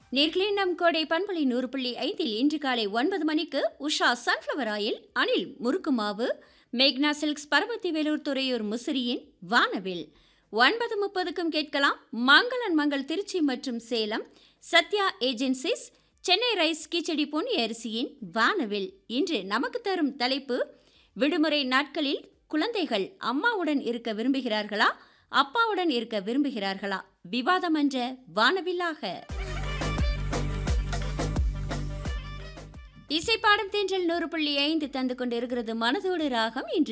நேர்களே நம் கோடை பண்பலை நூறு புள்ளி ஐந்தில் இன்று காலை ஒன்பது மணிக்கு உஷா சன்ஃப்ளவர் ஆயில் அனில் முறுக்கு மாவு மேக்னா சில்க்ஸ் பரமத்தி வேலூர் துறையூர் முசிறியின் வானவில் ஒன்பது முப்பதுக்கும் கேட்கலாம் மங்களன் மங்கள் திருச்சி மற்றும் சேலம் சத்யா ஏஜென்சிஸ் சென்னை ரைஸ் கிச்சடி பொன்னி அரிசியின் வானவில் இன்று நமக்கு தரும் தலைப்பு விடுமுறை நாட்களில் குழந்தைகள் அம்மாவுடன் இருக்க விரும்புகிறார்களா அப்பாவுடன் இருக்க விரும்புகிறார்களா விவாதம் என்ற வானவில்லாக இசைப்பாடம் தென்றல் நூறு புள்ளி ஐந்து தந்து கொண்டு இருக்கிறது மனதோடு ராகம் இன்று